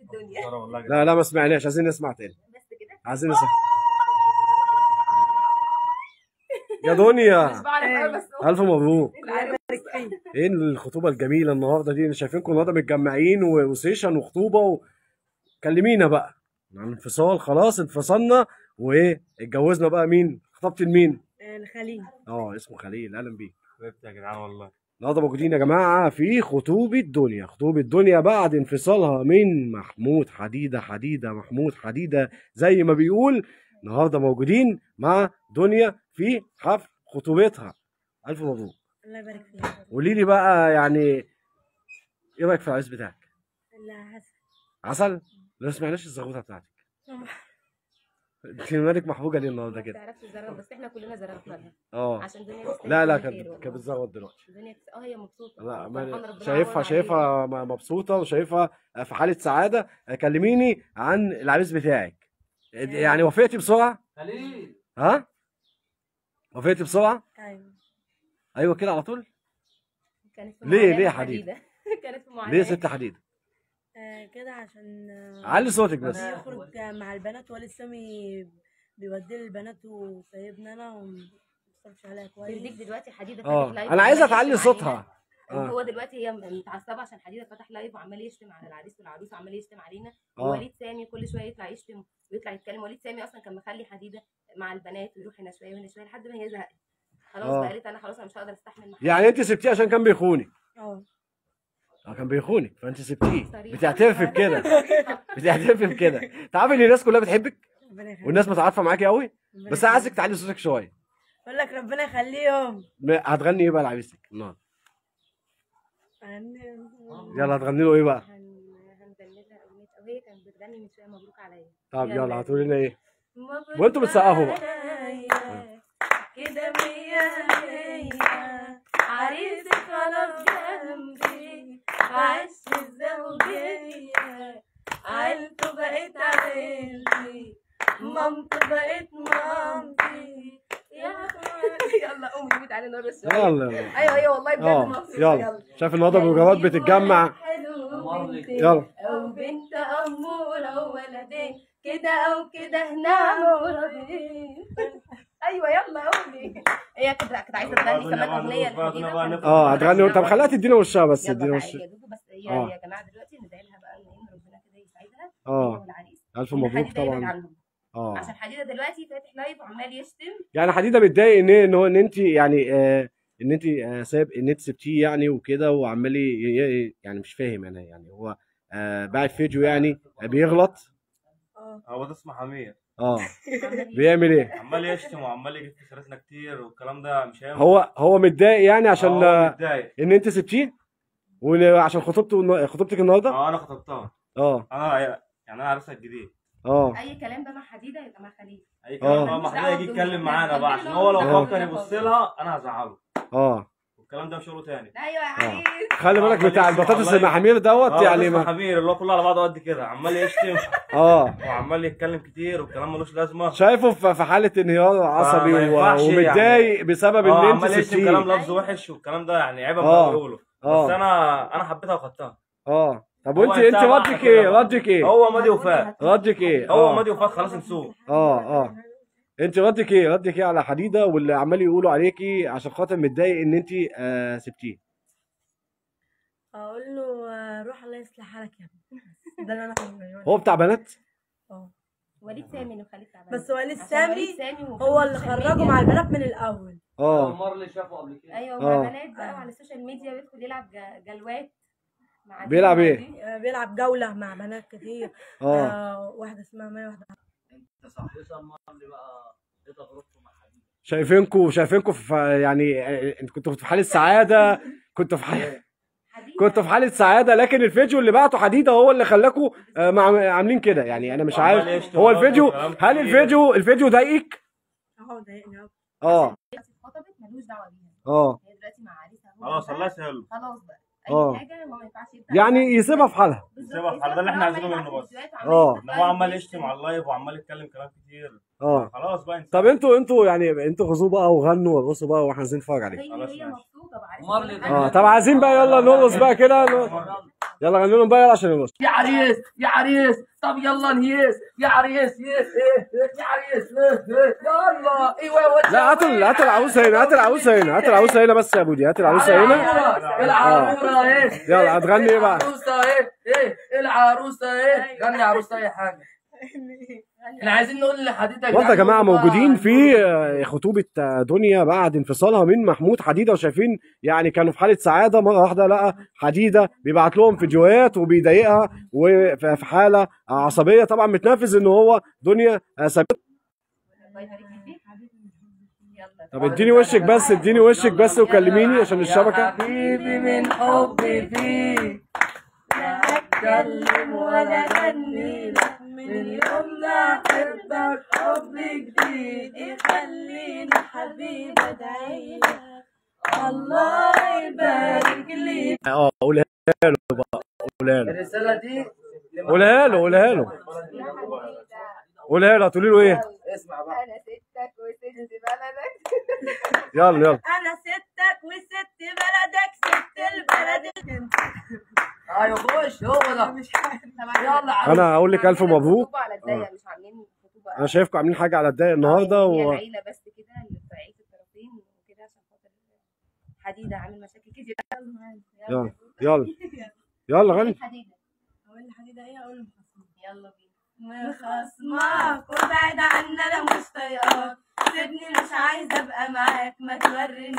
الدنيا والله لا لا ما سمعناش عايزين نسمع تاني بس كده عايزين نسمع يا دنيا مش بعرف قوي بس الف مبروك الله يبارك ايه الخطوبه الجميله النهارده دي انا شايفينكم النهارده متجمعين و- وسيشن وخطوبه و... كلمينا بقى عن انفصال خلاص انفصلنا وايه اتجوزنا بقى مين خطبت لمين الخليل اه اسمه خليل اهلا بيك حبيبتي يا جدعان والله النهارده موجودين يا جماعه في خطوبه دنيا خطوبه دنيا بعد انفصالها من محمود حديده حديده محمود حديده زي ما بيقول النهارده موجودين مع دنيا في حفل خطوبتها الف مبروك الله يبارك فيك قولي لي بقى يعني ايه رايك في العريس بتاعك الله حسن عسل لا سمعناش الزغوطه بتاعتك انت مالك محروجه ليه النهارده ما كده تعرفش الزرع بس احنا كلنا زرعنا لها اه عشان دنيا تستاهل لا لا كل خير كانت والله. كانت بتزغوط دلوقتي دنيا تست- اه هي مبسوطه لا فرحانة ما ربنا شايفها يعوض عليها. شايفها م- مبسوطه وشايفها في حاله سعاده كلميني عن العريس بتاعك يعني وافقتي بسرعه خليل ها وافقتي بسرعه ايوه ايوه كده على طول كانت في ليه- معاناة ليه يا حديدة. كانت في معاناة ليه يا ست حديد آه كده عشان آه، علي صوتك بس بيخرج مع البنات وليد سامي بيودي للبنات وسايبني انا وما بيصرفش عليها تديك كويس دلوقتي حديده اه فاتح لايف انا عايزه وعمال تعلي يشتم صوتها علينا. آه. هو دلوقتي هي متعصبه عشان حديده فتح لايف وعمال يشتم على العريس والعروس وعمال يشتم علينا آه. ووليد سامي كل شويه يطلع يشتم ويطلع يتكلم وليد سامي اصلا كان مخلي حديده مع البنات ويروح هنا شويه وهنا شويه لحد ما هي زهقت خلاص آه. بقى قالت انا خلاص انا مش هقدر استحمل محمد. يعني انت سبتيه عشان كان بيخونك اه اه كان بيخونك فانت سبتيه صريحة. بتعترفي بكده بتعترفي بكده تعرفي ان الناس كلها بتحبك ربنا يخليك والناس متعاطفه معاكي قوي ربنا بس انا عايزك يخليك. تعلي صوتك شويه بقول لك ربنا يخليهم م- هتغني ايه بقى لعريسك النهارده يعني- يلا هتغني له ايه بقى هن... هنغني لها اغنيه او هي كانت بتغني من شويه مبروك عليا طب يلا. يلا هتقولي لنا ايه مبروك وانتوا بتسقفوا بقى. عليا، كده مية مية عريسي خلاص جنبي عاش الزوجية عيلته بقت عيلتي مامته بقت مامتي يا يلا قومي قومي تعالي نرقص شوية. يلا يلا ايوه ايوه والله بجد اه مبسوطة يلا شايف النهارده البروجرامات بتتجمع حلو بنتين يلا او بنت اموره وولدين كده او كده نعم وراضين ايوه يلا قولي هي كده كانت عايزه تغني كمان اغنيه لحديده اه هتغني طب خليها تدينا وشها بس يلا تدينا تعالي وشها يا دودو بس هي آه. يا جماعه دلوقتي ندعي لها بقى ان إن ربنا كده يسعدها اه هي والعريس الف وإن مبروك حديدة يبعد طبعا عنهم. اه عشان حديده دلوقتي فاتح لايف وعمال يشتم يعني حديده متضايق ان ان هو ان انت يعني آه ان انت آه ساب ان انت سبتيه يعني وكده وعمال ي- ي- يعني مش فاهم انا يعني هو آه باعت فيديو يعني آه بيغلط اه هو ده اسمه حمير اه عمال يشتم. بيعمل ايه عمال يشتم وعمال يجيب في سيرتنا كتير والكلام ده مش هينفع هو هو متضايق يعني عشان هو آه متضايق ان انت سبتيه وعشان خطوبته خطوبتك النهارده اه انا خطبتها اه انا يعني انا عريسها الجديد اه اي كلام بقى مع حديده يبقى مع خليل اي آه. كلام بقى ما حد يجي يتكلم معانا بقى عشان هو لو آه. فكر يبص لها انا هزعله اه والكلام ده مش شغله تاني ايوه يا عريس خلي بالك عمال بتاع يسمع البطاطس الله المحامير دوت اه يعني يعني ما حمير اللي هو كله على بعضه قد كده عمال يشتم اه وعمال يتكلم كتير والكلام ملوش لازمه شايفه في في حاله انهيار عصبي ما و- ينفعش ومتضايق يعني. بسبب اه ان انت عمال يشتم كلام سبتيه لفظ وحش والكلام ده يعني عيب آه. اما يقوله آه. بس انا انا حبيتها وخدتها اه طب هو وانت انت انتهى بقى ردك كده ايه بقى. ردك ايه هو ماضي وفاة ردك ايه هو اه ماضي وفاة خلاص نسوه اه اه انت ردك ايه ردك ايه على حديده واللي عمال يقولوا عليكي عشان خاطر متضايق ان انت آه سبتيه اقول له آه، روح الله يصلح حالك يا ابني ده اللي انا هقوله. هو بتاع بنات اه وليد سامي اللي مخليك تعبان بس وليد عشان سامي وليد سامي وكل هو اللي السوشيال خرجه ميديا. مع البنات من الاول اه عمر اللي شافه قبل كده ايوه آه. مع بنات بقى وعلى السوشيال ميديا ويدخل يلعب ج- جلوات مع دي بيلعب ومع ايه؟ دي. آه، بيلعب جوله مع بنات كتير اه آه واحده اسمها مي واحده انت صح عمر اللي بقى ايه تجربته مع حبيبي شايفينكم شايفينكم في يعني آه، انتوا كنتوا في حاله سعاده كنتوا في حاله حديدة. كنتوا في حاله سعاده لكن الفيديو اللي بعته حديده هو اللي خلاكم آه، مع- عاملين كده يعني انا مش عارف وعمال يشتم هو برضه الفيديو وكلام هل كتير. الفيديو الفيديو ضايقك اه ضايقني أوي. اه دلوقتي اتخطبت ملوش دعوه بيها اه هي دلوقتي مع عريسها هو خلاص بقى. الله يسهل خلاص بقى آه. اي حاجه هو ما ينفعش يفتح يعني يسيبها في حالها بالظبط، يسيبها في حالها، ده اللي احنا يسيبها عايزينه في منه حالها. بس. عمال آه. يفتح ان هو عمال لايف يشتم على اللايف وعمال يتكلم كلام كتير اه خلاص بقى انت طب انتوا انتوا يعني انتوا غزوا بقى وغنوا ورقصوا بقى واحنا عايزين نتفرج عليه هي خلاص هي ماشي. مبسوطه بعريسها عمر كل اللي حاجة. اه طب عايزين بقى يلا نرقص بقى كده عمر يلا غني لهم بقى يلا عشان يبص يا عريس يا عريس طب يلا نهيس يا عريس يا يا عريس يلا ايوه لا هات ال- هات العروسه هنا هات العروسه هنا هات العروسه هنا بس يا بودي هات العروسه هنا العروسه اهي يلا هتغني ايه بقى؟ العروسه اهي ايه العروسه اهي غني يا عروسه اي حاجه احنا عايزين نقول لحضرتك برضه يا جماعه موجودين في آه، خطوبه آه، دنيا بعد انفصالها من محمود حديده وشايفين يعني كانوا في حاله سعاده مره واحده لقى حديده بيبعت لهم فيديوهات وبيضايقها وفي في حاله عصبيه طبعا متنرفز ان هو دنيا آه، سابته الله يبارك فيك يلا طب اديني وشك بس اديني وشك بس وكلميني عشان يا الشبكه حبيبي من حبي فيك لا اتكلم ولا اغني لك من يوم ما احبك حب جديد يخليني حبيبي ادعي لك الله يبارك لي اه قولها له بقى قولها له الرساله دي قولها له قولها له قولها له هتقولي له ايه اسمع بقى انا ستك وست بلدك يلا يلا انا ستك وست بلدك ست البلد ايوه خش هو ده يلا عروس. انا اقول لك الف مبروك خطوبة على الضيق مش عاملين خطوبه انا شايفكم عاملين حاجه على الضيق النهارده هي و... العيله بس كده اللي في عيله الطرفين وكده عشان خاطر حديده عامل مشاكل كتير يلا يلا يلا غني حديده اقول لحديده ايه اقول لمحسن يلا بينا مخصمك وابعد عني انا مش طايقاك سيبني مش عايزه ابقى معاك ما تورينيش